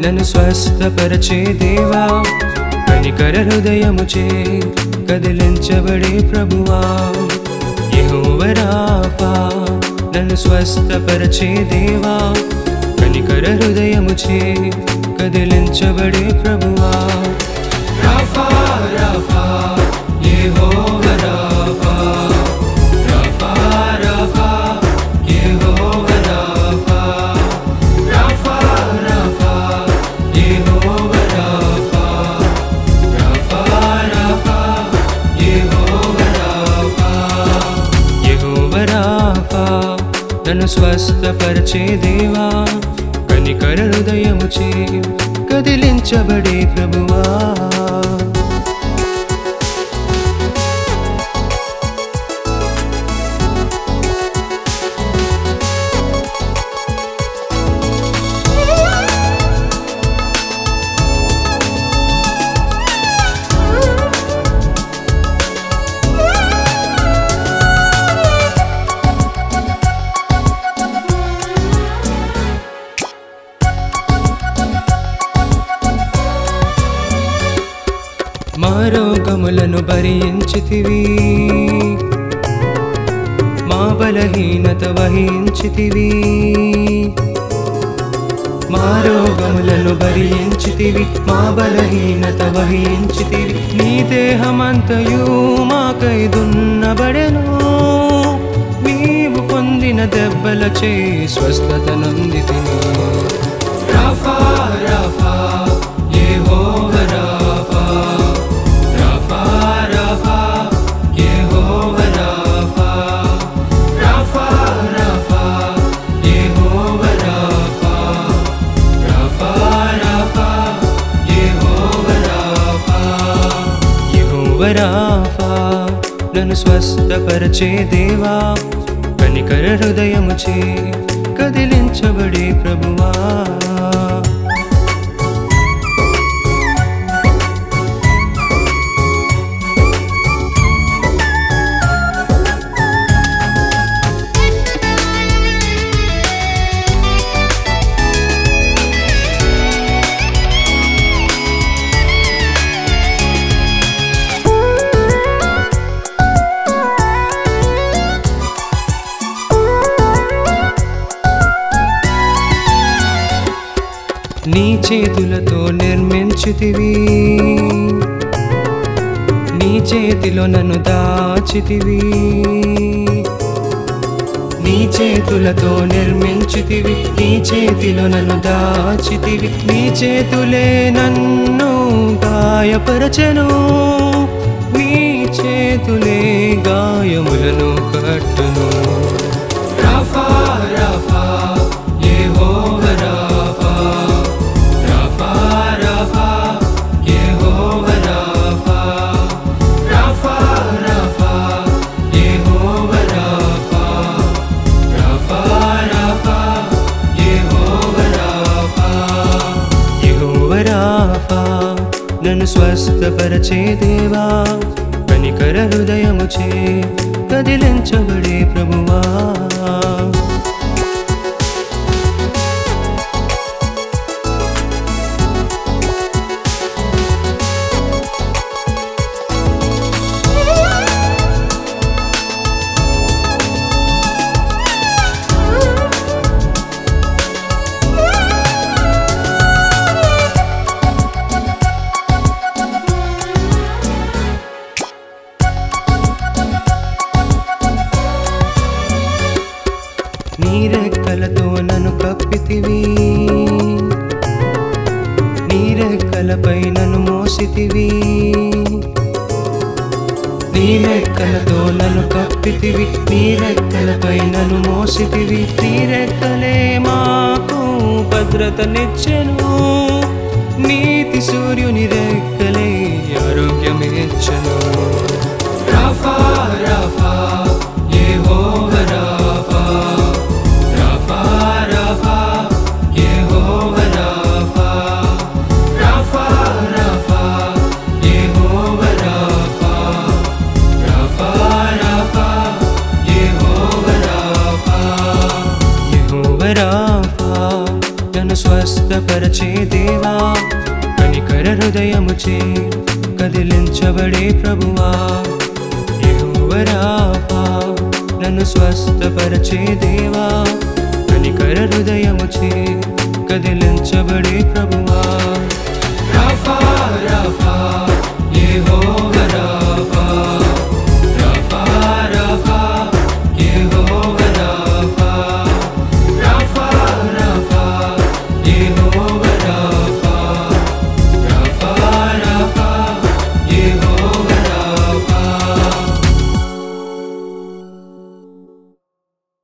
నన్ను స్వస్థపరచే దేవా కనికర హృదయముచే కదిలించబడే ప్రభువా యెహోవరాపా నన్ను స్వస్థపరచే దేవా కనికర హృదయముచే కదిలించబడే ప్రభువా రాఫా రాఫా యెహోవా రాఫా రాఫా రాఫా యెహోవా రాఫా రాఫా రాఫా యెహోవా రాఫా రాఫా రాఫా యెహోవా రాఫా యెహోవా రాఫా నన్ను స్వస్థపరిచే దేవా కనికర హృదయముచే కదిలించబడే ప్రభువా మా రోగములను భరించితివి మా బలహీనత వహించితివి మా రోగములను భరించితివి మా బలహీనత వహించితివి నీ దేహమంతయు మాకై దున్నబడెను నీవు పొందిన దెబ్బలచే స్వస్థత నొందితిని రాఫా రాఫా యెహోవా రాఫా రాఫా రాఫా యెహోవా రాఫా రాఫా రాఫా యెహోవా రాఫా రాఫా రాఫా యెహోవా రాఫా యెహోవా రాఫా నన్ను స్వస్థపరచే దేవా కనికర హృదయముచే కదిలించబడే ప్రభువా నీ చేతులతో నిర్మించితివి నీ చేతిలో నన్ను దాచితివి నీ చేతులతో నిర్మించితివి నీ చేతిలో నన్ను దాచితివి నీ చేతులే నన్ను గాయపరచను నీ చేతులే గాయములను కట్టును రాఫా రాఫా యెహోవా రాఫా రాఫా రాఫా యెహోవా రాఫా రాఫా రాఫా యెహోవా రాఫా రాఫా రాఫా యెహోవా రాఫా యెహోవా రాఫా నన్ను స్వస్థపరచే దేవా కనికర హృదయముచే కదిలించబడే ప్రభువా నీ రెక్కలతో నన్ను కప్పితివి నీ రెక్కలపై నన్ను మోసితివి నీ రెక్కలతో నన్ను కప్పితివి నీ రెక్కలపై నన్ను మోసితివి నీ రెక్కలే మాకు భద్రతనిచ్చెను నీతి సూర్యుని రెక్కలే ఆరోగ్యమిచ్చను రాఫా రాఫా యెహోవా రాఫా రాఫా రాఫా యెహోవా రాఫా రాఫా రాఫా యెహోవా రాఫా రాఫా రాఫా యెహోవా రాఫా యెహోవా రాఫా నన్ను స్వస్థ స్వస్థపరచే దేవా కనికర హృదయముచే కదిలించబడే ప్రభువా యెహోవా రాఫా నన్ను స్వస్థపరచే దేవా కనికర హృదయముచే కదిలించబడే ప్రభువా రాఫా రాఫా